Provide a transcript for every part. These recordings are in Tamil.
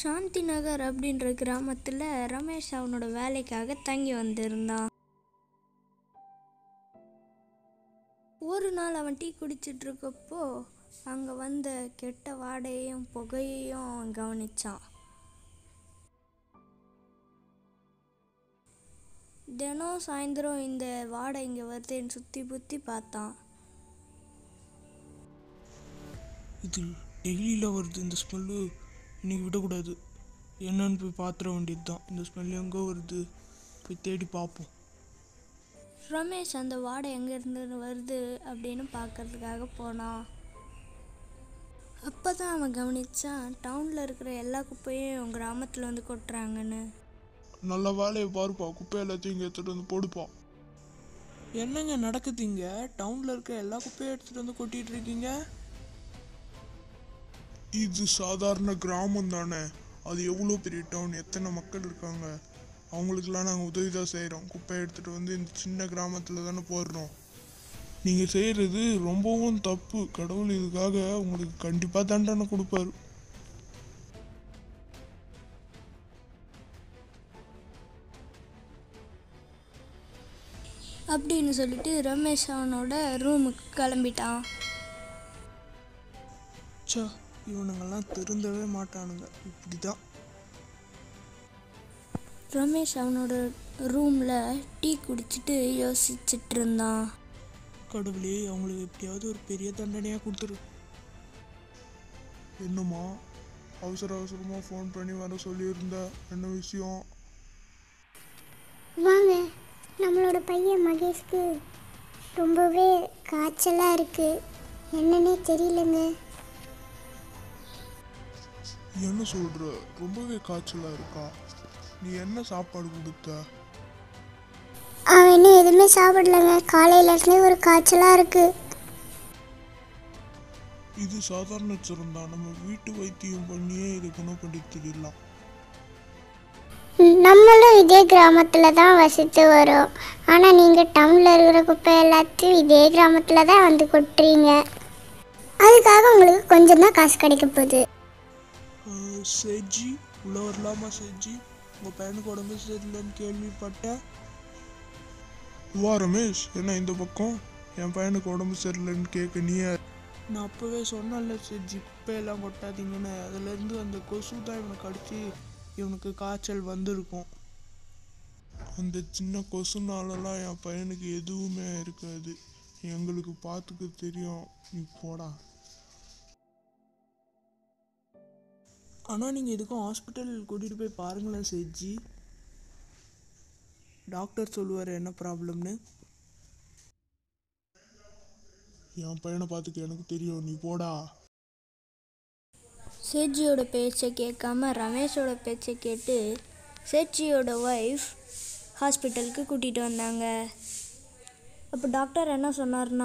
சாந்தி நகர் அப்படின்ற கிராமத்தில் ரமேஷ் அவனோட வேலைக்காக தங்கி வந்திருந்தான் ஒரு நாள் அவன் டீ குடிச்சிட்டு இருக்கப்போ அங்கே வந்த கெட்ட வாடையையும் புகையையும் அவன் கவனிச்சான் தினம் சாயந்தரம் இந்த வாடை இங்கே வருதுன்னு சுற்றி புற்றி பார்த்தான் இது டெய்லியில் வருது இந்த ஸ்மெல்லு இன்னைக்கு விடக்கூடாது என்னன்னு போய் பார்த்துட வேண்டியது தான் இந்த ஸ்மெல் எங்கே வருது போய் தேடி பார்ப்போம் ரமேஷ் அந்த வாடை எங்கேருந்து வருது அப்படின்னு பார்க்கறதுக்காக போனான் அப்போ தான் அவன் கவனிச்சான் டவுனில் இருக்கிற எல்லா குப்பையும் கிராமத்தில் வந்து கொட்டுறாங்கன்னு நல்ல வேலையை பாருப்பா குப்பை எல்லாத்தையும் இங்கே எடுத்துகிட்டு வந்து போடுப்பா என்னங்க நடக்குது இங்கே டவுனில் இருக்க எல்லா குப்பையும் எடுத்துகிட்டு வந்து கொட்டிட்டு இருக்கீங்க இது சாதாரண கிராமம் தானே அது எவ்வளோ பெரிய டவுன் எத்தனை மக்கள் இருக்காங்க அவங்களுக்கெல்லாம் நாங்கள் உதவி தான் செய்கிறோம் குப்பை எடுத்துகிட்டு வந்து இந்த சின்ன கிராமத்தில் தானே போடுறோம் நீங்கள் செய்கிறது ரொம்பவும் தப்பு கடவுள் இதுக்காக உங்களுக்கு கண்டிப்பாக தண்டனை கொடுப்பாரு அப்படின்னு சொல்லிட்டு ரமேஷ் அவனோட ரூமுக்கு கிளம்பிட்டான் ச்சே இவனுங்கெல்லாம் திருந்தவே மாட்டானுங்க இப்படி தான் ரமேஷ் அவனோட ரூமில் டீ குடிச்சிட்டு யோசிச்சுட்டு இருந்தான் கடவுளே அவங்களுக்கு எப்படியாவது ஒரு பெரிய தண்டனையாக கொடுத்துரு என்னம்மா அவசர அவசரமாக ஃபோன் பண்ணி வர சொல்லியிருந்த என்ன விஷயம் வாங்க நம்மளோட பையன் மகேஷ்க்கு ரொம்பவே காய்ச்சலாக இருக்குது என்னன்னே தெரியலங்க என்ன சொல்கிற ரொம்பவே காய்ச்சலாக இருக்கா நீ என்ன சாப்பாடு கொடுத்த அவன் இன்னும் எதுவுமே சாப்பிடலங்க காலையிலேருந்தே ஒரு காய்ச்சலாக இருக்குது இது சாதாரண ஜுரம் தான் நம்ம வீட்டு வைத்தியம் பண்ணியே இதை குணப்படுத்திடலாம் நம்மளும் இதே கிராமத்தில் தான் வசித்து வரோம் ஆனால் நீங்கள் டவுனில் இருக்கிற குப்பை எல்லாத்தையும் இதே கிராமத்தில் தான் வந்து கொட்டுறீங்க அதுக்காக உங்களுக்கு கொஞ்சம் தான் காசு கிடைக்க போகுது அஹ், செஜி உள்ள வரலாமா செஜி உங்கள் பையனுக்கு உடம்பு சரியில்லைன்னு கேள்விப்பட்டேன் வா ரமேஷ் என்ன இந்த பக்கம் என் பையனுக்கு உடம்பு சரியில்லைன்னு கேட்க நீ யார்? நான் அப்போவே சொன்னேன்ல செஜி குப்பையெல்லாம் கொட்டாதீங்கன்னு அதுலேருந்து அந்த கொசு தான் இவனுக்கு அடிச்சு இவனுக்கு காய்ச்சல் வந்திருக்கும் அந்த சின்ன கொசுனாலலாம் என் பையனுக்கு எதுவுமே இருக்காது எங்களுக்கு பார்த்துக்க தெரியும் நீ போடா ஆனால் நீங்கள் எதுக்கும் ஹாஸ்பிட்டல் கூட்டிகிட்டு போய் பாருங்களேன் செஜி டாக்டர் சொல்லுவார் என்ன ப்ராப்ளம்னு என் பையனை பார்த்துக்க எனக்கு தெரியும் நீ போடா சேட்ஜியோட பேச்சை கேட்காம ரமேஷோட பேச்சை கேட்டு சேட்ஜியோட ஒய்ஃப் ஹாஸ்பிட்டலுக்கு கூட்டிகிட்டு வந்தாங்க அப்போ டாக்டர் என்ன சொன்னார்னா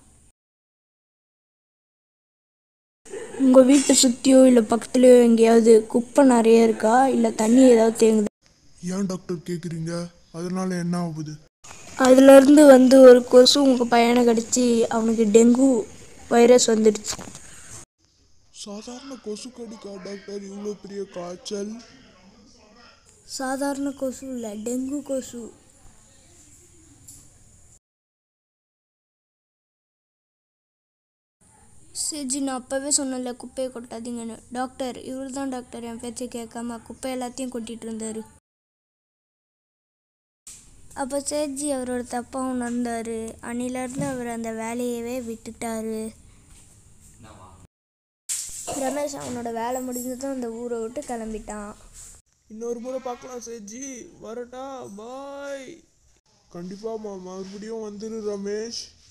உங்கள் வீட்டை சுற்றியோ இல்லை பக்கத்துலேயோ எங்கேயாவது குப்பை நிறைய இருக்கா இல்லை தண்ணி ஏதாவது தேங்குது ஏன் டாக்டர் கேட்குறீங்க அதனால என்ன ஆகுது அதுலேருந்து வந்து ஒரு கொசு உங்கள் பையனை கடிச்சு அவனுக்கு டெங்கு வைரஸ் வந்துடுச்சு சாதாரண கொசு கடிக்கா டாக்டர் இவ்வளோ பெரிய காய்ச்சல் சாதாரண கொசு இல்லை டெங்கு கொசு சரி நான் அப்போவே சொன்னேன்ல குப்பையை கொட்டாதீங்கன்னு டாக்டர் இவர் தான் டாக்டர் என் பேச்சை கேட்காம குப்பை எல்லாத்தையும் கொட்டிட்டு இருந்தார் அப்போ சேட்ஜி அவரோட தப்பாக உணர்ந்தார் அன்னிலேருந்து அவர் அந்த வேலையவே விட்டுட்டாரு ரமேஷ் அவனோட வேலை முடிஞ்சதும் அந்த ஊரை விட்டு கிளம்பிட்டான் இன்னொரு முறை பார்க்கலாம் செஜி வரட்டா பாய் கண்டிப்பாக மறுபடியும் வந்துரு ரமேஷ்